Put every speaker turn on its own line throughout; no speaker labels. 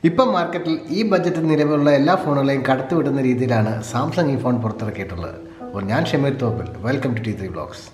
ഇപ്പം മാർക്കറ്റിൽ ഈ ബഡ്ജറ്റിൽ നിലവിലുള്ള എല്ലാ ഫോണുകളെയും കടത്തിവിടുന്ന രീതിയിലാണ് സാംസങ് ഈ ഫോൺ പുറത്തിറക്കിയിട്ടുള്ളത് അപ്പോൾ ഞാൻ Shameer Thoppil welcome to T three blogs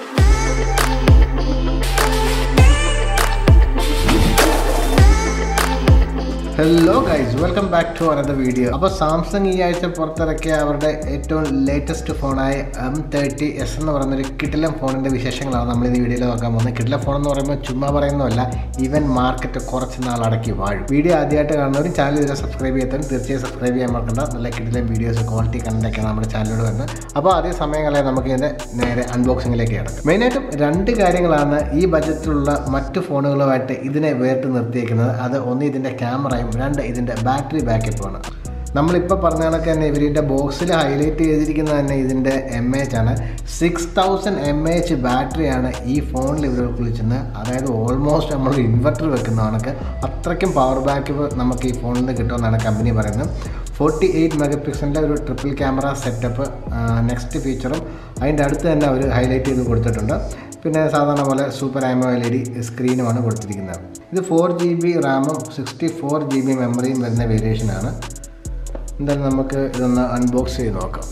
hello guys welcome back to another video അപ്പോൾ സാംസങ് ഈ ആഴ്ച പുറത്തിറക്കിയ അവരുടെ ഏറ്റവും ലേറ്റസ്റ്റ് ഫോണായ എം തേർട്ടി എസ് എന്ന് പറയുന്നൊരു കിടിലം ഫോണിൻ്റെ വിശേഷങ്ങളാണ് നമ്മൾ ഈ വീഡിയോയിൽ നോക്കാൻ പോകുന്നത് കിടിലം ഫോൺ എന്ന് പറയുമ്പോൾ ചുമ്മാ പറയുന്നതല്ല ഈവൻ മാർക്കറ്റ് കുറച്ച് നാൾ അടക്കി വാഴും വീഡിയോ ആദ്യമായിട്ട് കാണുന്നവരും ചാനൽ ഇതുവരെ സബ്സ്ക്രൈബ് ചെയ്യാത്തവരും തീർച്ചയായും സബ്സ്ക്രൈബ് ചെയ്യാൻ മറക്കണ്ട നല്ല കിടിലം വീഡിയോസ് ക്വാളിറ്റി കണ്ടൊക്കെയാണ് നമ്മുടെ ചാനലിലൂടെ വരുന്നത് അപ്പോൾ അതേ സമയങ്ങളെ നമുക്ക് ഇതിൻ്റെ നേരെ അൺബോക്സിങ്ങിലേക്ക് കിടക്കാം മെയിനായിട്ടും രണ്ട് കാര്യങ്ങളാണ് ഈ ബജറ്റിലുള്ള മറ്റു ഫോണുകളുമായിട്ട് ഇതിനെ വേറിട്ട് നിർത്തിയേക്കുന്നത് അത് ഒന്ന് ഇതിൻ്റെ ക്യാമറയും രണ്ട് ഇതിൻ്റെ ബാറ്ററി ബാക്കപ്പുമാണ് നമ്മളിപ്പോൾ പറഞ്ഞ കണക്ക് തന്നെ ഇവരിൻ്റെ ബോക്സിൽ ഹൈലൈറ്റ് ചെയ്തിരിക്കുന്നത് തന്നെ ഇതിൻ്റെ എം എച്ച് ആണ് സിക്സ് തൗസൻഡ് എം എച്ച് ബാറ്ററിയാണ് ഈ ഫോണിൽ ഇവർ വിളിച്ചത് അതായത് ഓൾമോസ്റ്റ് നമ്മൾ ഇൻവെർട്ടർ വെക്കുന്ന കണക്ക് അത്രയ്ക്കും പവർ ബാക്കപ്പ് നമുക്ക് ഈ ഫോണിൽ നിന്ന് കിട്ടുമെന്നാണ് കമ്പനി പറയുന്നത് ഫോർട്ടി എയ്റ്റ് മെഗാ പിക്സലിൻ്റെ ഒരു ട്രിപ്പിൾ ക്യാമറ സെറ്റപ്പ് നെക്സ്റ്റ് ഫീച്ചറും അതിൻ്റെ അടുത്ത് തന്നെ അവർ ഹൈലൈറ്റ് ചെയ്ത് കൊടുത്തിട്ടുണ്ട് പിന്നെ സാധാരണ പോലെ super AMOLED സ്ക്രീനുമാണ് കൊടുത്തിരിക്കുന്നത് ഇത് ഫോർ ജി ബി റാമും സിക്സ്റ്റി ഫോർ ജി ബി മെമ്മറിയും വരുന്ന വേരിയേഷനാണ് എന്തായാലും നമുക്ക് ഇതൊന്ന് അൺബോക്സ് ചെയ്ത് നോക്കാം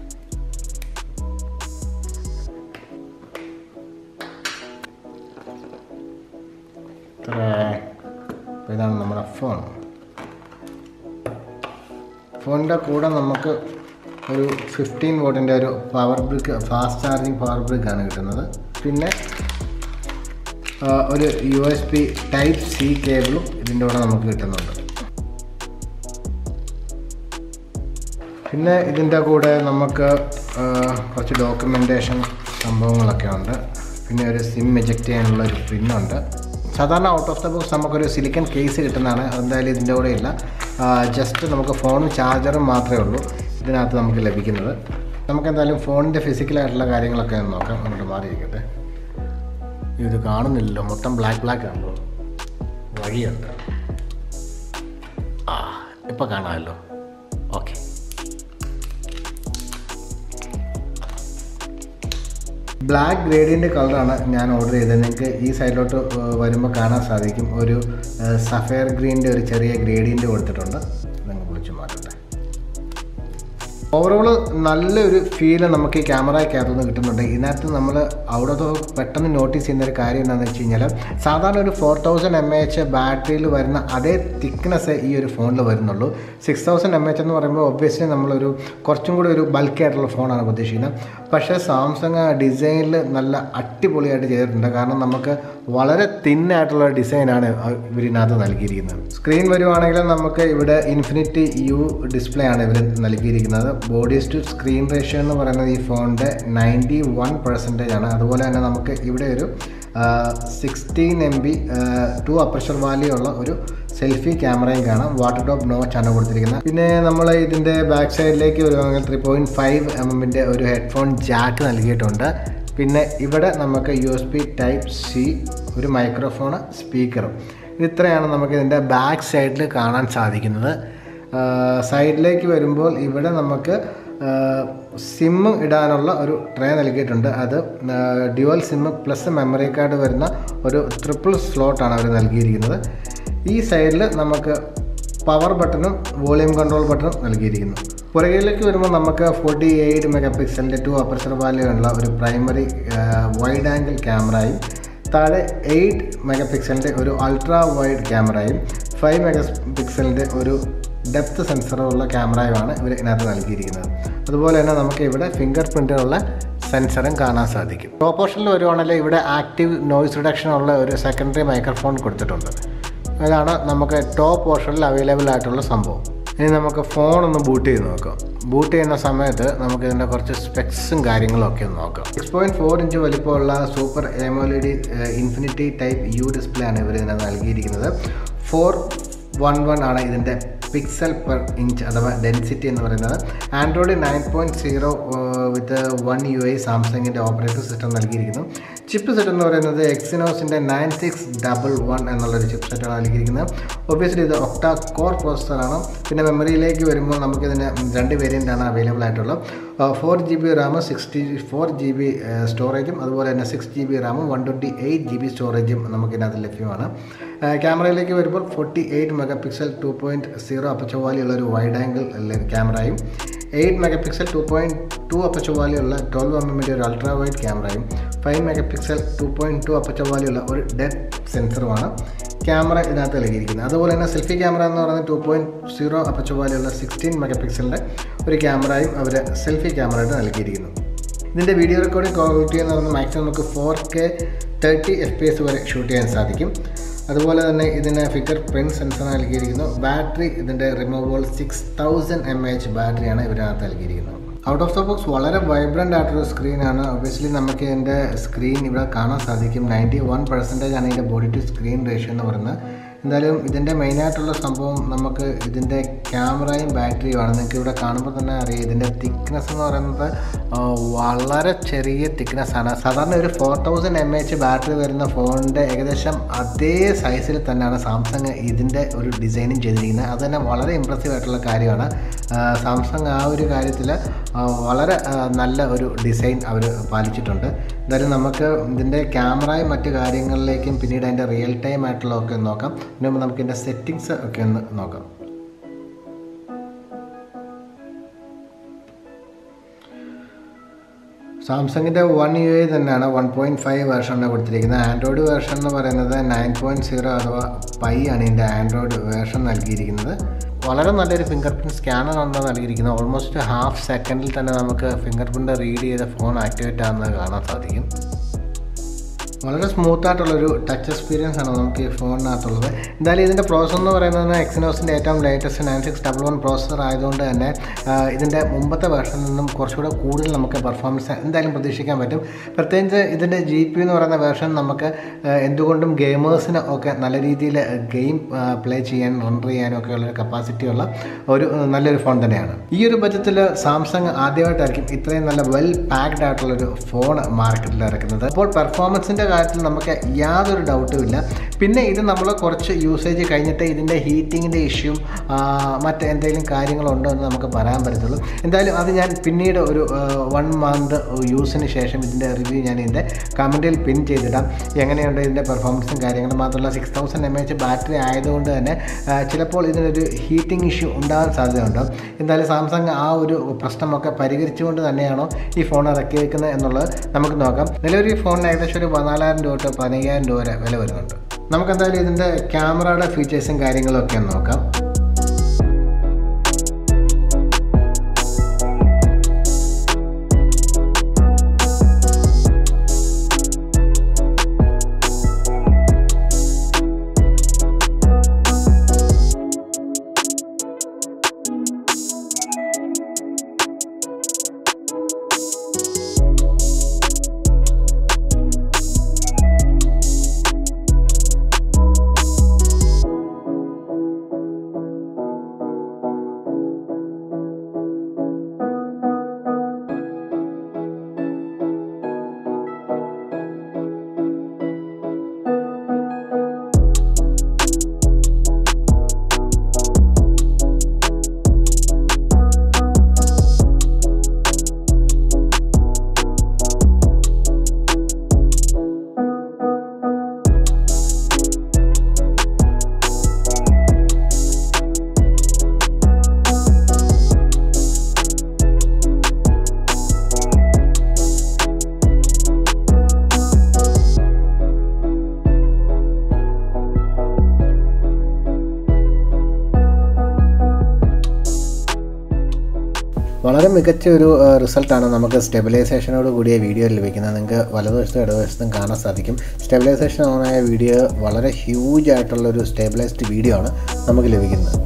അപ്പോൾ ഇതാണ് നമ്മുടെ ഫോൺ ഫോണിൻ്റെ കൂടെ നമുക്ക് ഒരു ഫിഫ്റ്റീൻ വോട്ടിൻ്റെ ഒരു power brick fast charging power ബ്രിക്കാണ് കിട്ടുന്നത് പിന്നെ ആ, ഒരു U S B type C കേബിളും ഇതിൻ്റെ കൂടെ നമുക്ക് കിട്ടുന്നുണ്ട് പിന്നെ ഇതിൻ്റെ കൂടെ നമുക്ക് ആ, കുറച്ച് ഡോക്യുമെൻറ്റേഷൻ സംഭവങ്ങളൊക്കെ ഉണ്ട് പിന്നെ ഒരു സിം എജക്റ്റ് ചെയ്യാനുള്ള ഒരു പിന്നുണ്ട് സാധാരണ ഔട്ട് ഓഫ് ദ ബോക്സ് നമുക്കൊരു സിലിക്കൺ കേസ് കിട്ടുന്നതാണ് അതെന്തായാലും ഇതിൻ്റെ കൂടെ ഇല്ല ജസ്റ്റ് നമുക്ക് ഫോണും ചാർജറും മാത്രമേ ഉള്ളൂ ഇതിനകത്ത് നമുക്ക് ലഭിക്കുന്നത് നമുക്ക് എന്തായാലും ഫോണിൻ്റെ ഫിസിക്കലായിട്ടുള്ള കാര്യങ്ങളൊക്കെ ഒന്ന് നോക്കാം അങ്ങോട്ട് മാറിയിരിക്കട്ടെ ഇത് കാണുന്നില്ലല്ലോ മൊത്തം ബ്ലാക്ക് ബ്ലാക്ക് ആണല്ലോ വഴിയുണ്ട് ആ ഇപ്പം കാണാമല്ലോ ഓക്കെ ബ്ലാക്ക് ഗ്രേഡിയൻ്റ് കളറാണ് ഞാൻ ഓർഡർ ചെയ്തത് നിങ്ങൾക്ക് ഈ സൈഡിലോട്ട് വരുമ്പോൾ കാണാൻ സാധിക്കും ഒരു സഫയർ ഗ്രീനിൻ്റെ ഒരു ചെറിയ ഗ്രേഡിയൻ്റ് കൊടുത്തിട്ടുണ്ട് നിങ്ങൾ വിളിച്ചു മാറ്റട്ടെ ഓവറോൾ നല്ലൊരു ഫീല് നമുക്ക് ഈ ക്യാമറയ്ക്കകത്തുനിന്ന് കിട്ടുന്നുണ്ട് ഇതിനകത്ത് നമ്മൾ അവിടെ പെട്ടെന്ന് നോട്ടീസ് ചെയ്യുന്ന ഒരു കാര്യം എന്താണെന്ന് വെച്ച് കഴിഞ്ഞാൽ സാധാരണ ഒരു ഫോർ തൗസൻഡ് എം എച്ച് ബാറ്ററിയിൽ വരുന്ന അതേ തിക്നെസ് ഈ ഒരു ഫോണിൽ വരുന്നുള്ളൂ സിക്സ് തൗസൻഡ് എം എച്ച് എന്ന് പറയുമ്പോൾ ഒബ്വിയസ്ലി നമ്മളൊരു കുറച്ചും കൂടി ഒരു ബൾക്കി ആയിട്ടുള്ള ഫോണാണ് ഉദ്ദേശിക്കുന്നത് പക്ഷേ സാംസങ് ഡിസൈനിൽ നല്ല അടിപൊളിയായിട്ട് ചെയ്തിട്ടുണ്ട് കാരണം നമുക്ക് വളരെ തിന്നായിട്ടുള്ള ഡിസൈനാണ് ഇവരിനകത്ത് നൽകിയിരിക്കുന്നത് സ്ക്രീൻ വരുവാണെങ്കിൽ നമുക്ക് ഇവിടെ ഇൻഫിനിറ്റി യു ഡിസ്പ്ലേ ആണ് ഇവർ നൽകിയിരിക്കുന്നത് ബോഡീസ് ടു സ്ക്രീൻ റേഷ്യോ എന്ന് പറയുന്നത് ഈ ഫോണിൻ്റെ നയൻറ്റി വൺ പെർസെൻറ്റേജ് ആണ് അതുപോലെ തന്നെ നമുക്ക് ഇവിടെ ഒരു sixteen M P two aperture value ഉള്ള ഒരു സെൽഫി ക്യാമറയും കാണാം വാട്ടർ ടോപ്പ് നോച്ച് ആണ് കൊടുത്തിരിക്കുന്നത് പിന്നെ നമ്മൾ ഇതിൻ്റെ ബാക്ക് സൈഡിലേക്ക് വരുവാണെങ്കിൽ ത്രീ പോയിൻറ്റ് ഫൈവ് എം എമ്മിൻ്റെ ഒരു ഹെഡ്ഫോൺ ജാക്ക് നൽകിയിട്ടുണ്ട് പിന്നെ ഇവിടെ നമുക്ക് U S B type C ഒരു മൈക്രോഫോണ് സ്പീക്കറും ഇത്രയാണ് നമുക്ക് ഇതിൻ്റെ ബാക്ക് സൈഡിൽ കാണാൻ സാധിക്കുന്നത് സൈഡിലേക്ക് വരുമ്പോൾ ഇവിടെ നമുക്ക് സിമ്മ് ഇടാനുള്ള ഒരു ട്രേ നൽകിയിട്ടുണ്ട് അത് dual SIM plus memory card വരുന്ന ഒരു ട്രിപ്പിൾ സ്ലോട്ടാണ് അവർ നൽകിയിരിക്കുന്നത് ഈ സൈഡിൽ നമുക്ക് പവർ ബട്ടണും വോളിയം കൺട്രോൾ ബട്ടണും നൽകിയിരിക്കുന്നു പുറകിലേക്ക് വരുമ്പോൾ നമുക്ക് ഫോർട്ടി എയ്റ്റ് മെഗാ പിക്സലിൻ്റെ ടു അപ്പർച്ചർ വാല്യൂ ഉള്ള ഒരു പ്രൈമറി വൈഡ് ആംഗിൾ ക്യാമറയും താഴെ എയ്റ്റ് മെഗാ പിക്സലിൻ്റെ ഒരു അൾട്രാ വൈഡ് ക്യാമറയും ഫൈവ് മെഗാ പിക്സലിൻ്റെ ഒരു ഡെപ്ത് സെൻസറുള്ള ക്യാമറയുമാണ് ഇവർ ഇതിനകത്ത് നൽകിയിരിക്കുന്നത് അതുപോലെ തന്നെ നമുക്ക് ഇവിടെ ഫിംഗർ പ്രിൻ്റുള്ള സെൻസറും കാണാൻ സാധിക്കും ടോപ്പ് ഓപ്ഷനിൽ വരുവാണെങ്കിൽ ഇവിടെ ആക്റ്റീവ് നോയ്സ് റിഡക്ഷൻ ഉള്ള ഒരു സെക്കൻഡറി മൈക്രോഫോൺ കൊടുത്തിട്ടുണ്ട് അതാണ് നമുക്ക് ടോപ്പ് പോർഷനിൽ അവൈലബിൾ ആയിട്ടുള്ള സംഭവം ഇനി നമുക്ക് ഫോൺ ഒന്ന് ബൂട്ട് ചെയ്ത് നോക്കാം ബൂട്ട് ചെയ്യുന്ന സമയത്ത് നമുക്ക് ഇതിൻ്റെ കുറച്ച് സ്പെക്സും കാര്യങ്ങളും ഒക്കെ ഒന്ന് നോക്കാം സിക്സ് പോയിൻറ്റ് ഫോർ ഇഞ്ച് വലിപ്പമുള്ള super AMOLED infinity type U display ആണ് ഇവർ ഇതിനകത്ത് നൽകിയിരിക്കുന്നത് ഫോർ വൺ വൺ ആണ് ഇതിൻ്റെ പിക്സൽ പെർ ഇഞ്ച് അഥവാ ഡെൻസിറ്റി എന്ന് പറയുന്നത് Android nine point zero with one U I സാംസങ്ങിൻ്റെ ഓപ്പറേറ്റിംഗ് സിസ്റ്റം നൽകിയിരിക്കുന്നു ചിപ്പ് സെറ്റ് എന്ന് പറയുന്നത് എക്സിനോസിൻ്റെ നയൻ സിക്സ് ഡബിൾ വൺ എന്നുള്ളൊരു ചിപ്പ് സെറ്റാണ് നൽകിയിരിക്കുന്നത് ഒബ്വിയസ്ലി ഇത് ഒക്ടാ കോർ പ്രോസസ്സറാണ് പിന്നെ മെമ്മറിയിലേക്ക് വരുമ്പോൾ നമുക്കിതിന് രണ്ട് വേരിയൻ്റ് ആണ് അവൈലബിൾ ആയിട്ടുള്ളത് four G B RAM sixty four G B സ്റ്റോറേജും അതുപോലെ തന്നെ സിക്സ് ജി ബി റാമും one twenty eight G B സ്റ്റോറേജും നമുക്കിതിനകത്ത് ലഭ്യമാണ് ക്യാമറയിലേക്ക് വരുമ്പോൾ forty eight mega pixel two point zero അപ്പച്ചവാലിയുള്ള ഒരു വൈഡ് ആംഗിൾ ക്യാമറയും eight mega pixel two point two അപ്പച്ചവാലിയുള്ള ട്വൽവ് എം എമ്മിൻ്റെ ഒരു അൾട്രാ വൈഡ് ക്യാമറയും five mega pixel two point two അപ്പച്ചവാലിയുള്ള ഒരു ഡെഡ് സെൻസറുമാണ് ക്യാമറ ഇതിനകത്ത് നൽകിയിരിക്കുന്നത് അതുപോലെ തന്നെ സെൽഫി ക്യാമറ എന്ന് പറയുന്നത് ടു പോയിൻറ്റ് സീറോ അപ്പച്ചവാലിയുള്ള സിക്സ്റ്റീൻ മെഗാ പിക്സലിൻ്റെ ഒരു ക്യാമറയും അവർ സെൽഫി ക്യാമറയായിട്ട് നൽകിയിരിക്കുന്നു ഇതിൻ്റെ വീഡിയോ റെക്കോർഡിംഗ് ക്വാളിറ്റി എന്ന് പറയുന്നത് മാക്സിമം നമുക്ക് four K thirty F P S വരെ ഷൂട്ട് ചെയ്യാൻ സാധിക്കും അതുപോലെ തന്നെ ഇതിന് ഫിംഗർ പ്രിൻറ്റ് സെൻസർ നൽകിയിരിക്കുന്നു ബാറ്ററി ഇതിൻ്റെ removable six thousand M H ബാറ്ററിയാണ് ഇവരകത്ത് നൽകിയിരിക്കുന്നത് ഔട്ട് ഓഫ് ദ ബോക്സ് വളരെ വൈബ്രൻ്റ് ആയിട്ടൊരു സ്ക്രീനാണ് ഒബിയസ്ലി നമുക്ക് ഇതിൻ്റെ സ്ക്രീൻ ഇവിടെ കാണാൻ സാധിക്കും നയൻറ്റി വൺ പെർസെൻറ്റേജ് ആണ് ഇതിൻ്റെ ബോഡി ടു സ്ക്രീൻ റേഷ്യോ എന്ന് പറയുന്നത് എന്തായാലും ഇതിൻ്റെ മെയിനായിട്ടുള്ള സംഭവം നമുക്ക് ഇതിൻ്റെ ക്യാമറയും ബാറ്ററിയുമാണ് നിങ്ങൾക്ക് ഇവിടെ കാണുമ്പോൾ തന്നെ അറിയാം ഇതിൻ്റെ തിക്നെസ് എന്ന് പറയുന്നത് വളരെ ചെറിയ തിക്നെസ് ആണ് സാധാരണ ഒരു four thousand M H battery വരുന്ന ഫോണിൻ്റെ ഏകദേശം അതേ സൈസിൽ തന്നെയാണ് സാംസങ് ഇതിൻ്റെ ഒരു ഡിസൈനും ചെയ്തിരിക്കുന്നത് അത് തന്നെ വളരെ ഇമ്പ്രസീവ് ആയിട്ടുള്ള കാര്യമാണ് സാംസങ് ആ ഒരു കാര്യത്തിൽ വളരെ നല്ല ഒരു ഡിസൈൻ അവർ പാലിച്ചിട്ടുണ്ട് എന്തായാലും നമുക്ക് ഇതിൻ്റെ ക്യാമറയും മറ്റു കാര്യങ്ങളിലേക്കും പിന്നീട് അതിൻ്റെ റിയൽ ടൈം ആയിട്ടുള്ള ഒക്കെ ഒന്ന് നോക്കാം അതിന് മുമ്പ് നമുക്ക് ഇതിൻ്റെ സെറ്റിങ്സ് ഒക്കെ ഒന്ന് നോക്കാം സാംസങ്ങിൻ്റെ വൺ യു ഐ തന്നെയാണ് വൺ പോയിൻറ്റ് ഫൈവ് വേർഷനാണ് കൊടുത്തിരിക്കുന്നത് ആൻഡ്രോയിഡ് വേർഷൻ എന്ന് പറയുന്നത് നയൻ പോയിൻറ്റ് സീറോ അഥവാ പൈ ആണ് ഇതിൻ്റെ ആൻഡ്രോയിഡ് വേർഷൻ നൽകിയിരിക്കുന്നത് വളരെ നല്ലൊരു ഫിംഗർ പ്രിൻറ്റ് സ്കാനറാണ് നൽകിയിരിക്കുന്നത് ഓൾമോസ്റ്റ് ഹാഫ് സെക്കൻഡിൽ തന്നെ നമുക്ക് ഫിംഗർ പ്രിൻ്റ് റീഡ് ചെയ്ത ഫോൺ ആക്ടിവേറ്റ് ആകുന്നത് കാണാൻ സാധിക്കും വളരെ സ്മൂത്ത് ആയിട്ടുള്ളൊരു ടച്ച് എക്സ്പീരിയൻസ് ആണ് നമുക്ക് ഈ ഫോണിനകത്തുള്ളത് എന്തായാലും ഇതിൻ്റെ പ്രോസസ്സർ എന്ന് പറയുന്നത് എക്സിനോസിൻ്റെ ഏറ്റവും latest nine six double one processor ആയതുകൊണ്ട് തന്നെ ഇതിൻ്റെ മുമ്പത്തെ വേർഷനിൽ നിന്നും കുറച്ചുകൂടെ കൂടുതൽ നമുക്ക് പെർഫോമൻസ് എന്തായാലും പ്രതീക്ഷിക്കാൻ പറ്റും പ്രത്യേകിച്ച് ഇതിൻ്റെ ജി പി എന്ന് പറയുന്ന വേർഷൻ നമുക്ക് എന്തുകൊണ്ടും ഗെയിമേഴ്സിന് ഒക്കെ നല്ല രീതിയിൽ ഗെയിം പ്ലേ ചെയ്യാൻ റണ്ടർ ചെയ്യാനും ഒക്കെ ഉള്ള കപ്പാസിറ്റി ഉള്ള ഒരു നല്ലൊരു ഫോൺ തന്നെയാണ് ഈ ഒരു ബജറ്റിൽ സാംസങ് ആദ്യമായിട്ടായിരിക്കും ഇത്രയും നല്ല വെൽ പാക്ഡ് ആയിട്ടുള്ളൊരു ഫോൺ മാർക്കറ്റിൽ ഇറക്കുന്നത് അപ്പോൾ പെർഫോമൻസിൻ്റെ കാര്യത്തിൽ നമുക്ക് യാതൊരു ഡൗട്ടും ഇല്ല പിന്നെ ഇത് നമ്മൾ കുറച്ച് യൂസേജ് കഴിഞ്ഞിട്ട് ഇതിൻ്റെ ഹീറ്റിങ്ങിൻ്റെ ഇഷ്യൂ മറ്റ് എന്തെങ്കിലും കാര്യങ്ങളുണ്ടോ എന്ന് നമുക്ക് പറയാൻ പറ്റത്തുള്ളൂ എന്തായാലും അത് ഞാൻ പിന്നീട് ഒരു വൺ മന്ത് യൂസിന് ശേഷം ഇതിൻ്റെ റിവ്യൂ ഞാൻ ഇതിൻ്റെ കമൻറ്റിൽ പിൻ ചെയ്തിടാം എങ്ങനെയുണ്ട് ഇതിൻ്റെ പെർഫോമൻസും കാര്യങ്ങളും മാത്രമല്ല six thousand M H battery ആയതുകൊണ്ട് തന്നെ ചിലപ്പോൾ ഇതിനൊരു ഹീറ്റിംഗ് ഇഷ്യൂ ഉണ്ടാകാൻ സാധ്യതയുണ്ട് എന്തായാലും സാംസങ് ആ ഒരു പ്രശ്നമൊക്കെ പരിഹരിച്ചുകൊണ്ട് തന്നെയാണോ ഈ ഫോൺ ഇറക്കിയേക്കുന്നത് എന്നുള്ളത് നമുക്ക് നോക്കാം നിലവിൽ ഈ ഫോണിന് ഏകദേശം ഒരു പതിനാലായിരം രൂപ തൊട്ട് പതിനയ്യായിരം രൂപ വരെ വില വരുന്നുണ്ട് നമുക്ക് എന്തായാലും ഇതിൻ്റെ ക്യാമറയുടെ ഫീച്ചേഴ്സും കാര്യങ്ങളും ഒക്കെ ഒന്ന് നോക്കാം വളരെ മികച്ച ഒരു റിസൾട്ടാണ് നമുക്ക് സ്റ്റെബിലൈസേഷനോട് കൂടിയ വീഡിയോ ലഭിക്കുന്നത് നിങ്ങൾക്ക് വലതുവശത്തും ഇടതുവശത്തും കാണാൻ സാധിക്കും സ്റ്റെബിലൈസേഷൻ ഓണായ വീഡിയോ വളരെ ഹ്യൂജ് ആയിട്ടുള്ള ഒരു സ്റ്റെബിലൈസ്ഡ് വീഡിയോ ആണ് നമുക്ക് ലഭിക്കുന്നത്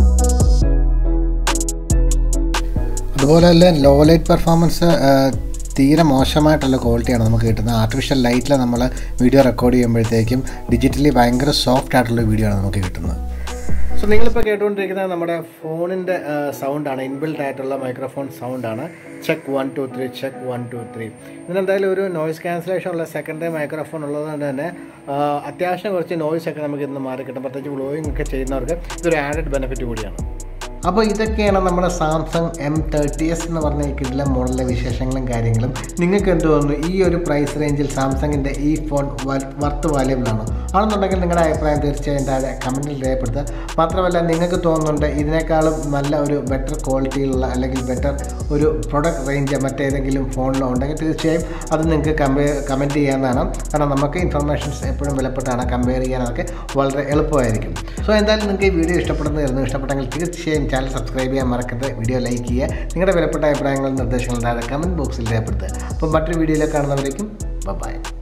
അതുപോലെ തന്നെ ലോ ലൈറ്റ് പെർഫോമൻസ് തീരെ മോശമായിട്ടുള്ള ക്വാളിറ്റിയാണ് നമുക്ക് കിട്ടുന്നത് ആർട്ടിഫിഷ്യൽ ലൈറ്റിൽ നമ്മൾ വീഡിയോ റെക്കോർഡ് ചെയ്യുമ്പോഴത്തേക്കും ഡിജിറ്റലി ഭയങ്കര സോഫ്റ്റ് ആയിട്ടുള്ള വീഡിയോ ആണ് നമുക്ക് കിട്ടുന്നത് സോ നിങ്ങളിപ്പോൾ കേട്ടുകൊണ്ടിരിക്കുന്നത് നമ്മുടെ ഫോണിൻ്റെ സൗണ്ടാണ് ഇൻബിൽഡ് ആയിട്ടുള്ള മൈക്രോഫോൺ സൗണ്ടാണ് check one two three check one two three ഇതിനെന്തായാലും ഒരു നോയ്സ് ക്യാൻസലേഷൻ ഉള്ള സെക്കൻഡറി മൈക്രോഫോൺ ഉള്ളതുകൊണ്ട് തന്നെ ആ, അത്യാവശ്യം കുറച്ച് നോയ്സ് ഒക്കെ നമുക്ക് ഇന്ന് മാറി കിട്ടും പ്രത്യേകിച്ച് വ്ലോയിങ് ഒക്കെ ചെയ്യുന്നവർക്ക് ഇതൊരു ആഡഡ് ബെനിഫിറ്റ് കൂടിയാണ് അപ്പോൾ ഇതൊക്കെയാണ് നമ്മുടെ സാംസങ് എം തേർട്ടി എസ് എന്ന് പറഞ്ഞ ഈ കിഡിലെ മോഡലിലെ വിശേഷങ്ങളും കാര്യങ്ങളും നിങ്ങൾക്ക് എന്ത് തോന്നുന്നു ഈ ഒരു പ്രൈസ് റേഞ്ചിൽ സാംസങ്ങിൻ്റെ ഈ ഫോൺ വർത്ത് വാല്യബിൾ ആണോ ആണെന്നുണ്ടെങ്കിൽ നിങ്ങളുടെ അഭിപ്രായം തീർച്ചയായും താഴെ കമൻറ്റിൽ രേഖപ്പെടുത്തുക മാത്രമല്ല നിങ്ങൾക്ക് തോന്നുന്നുണ്ട് ഇതിനേക്കാളും നല്ല ഒരു ബെറ്റർ ക്വാളിറ്റിയിലുള്ള അല്ലെങ്കിൽ ബെറ്റർ ഒരു പ്രൊഡക്റ്റ് റേഞ്ച് മറ്റേതെങ്കിലും ഫോണിലോ ഉണ്ടെങ്കിൽ തീർച്ചയായും അത് നിങ്ങൾക്ക് കമ്പയർ കമൻറ്റ് ചെയ്യാവുന്നതാണ് കാരണം നമുക്ക് ഇൻഫർമേഷൻസ് എപ്പോഴും വിലപ്പെട്ടാണ് കമ്പയർ ചെയ്യാനൊക്കെ വളരെ എളുപ്പമായിരിക്കും സോ എന്തായാലും നിങ്ങൾക്ക് ഈ വീഡിയോ ഇഷ്ടപ്പെടുന്നതായിരുന്നു ഇഷ്ടപ്പെട്ടെങ്കിൽ തീർച്ചയായും ചാനൽ സബ്സ്ക്രൈബ് ചെയ്യാൻ മറക്കരുത് വീഡിയോ ലൈക്ക് ചെയ്യുക നിങ്ങളുടെ വിലപ്പെട്ട അഭിപ്രായങ്ങളും നിർദ്ദേശങ്ങളും താഴെ കമൻറ്റ് ബോക്സിൽ രേഖപ്പെടുത്തുക അപ്പോൾ മറ്റൊരു വീഡിയോയിലേക്ക് കാണുന്നവരേക്കും ബൈ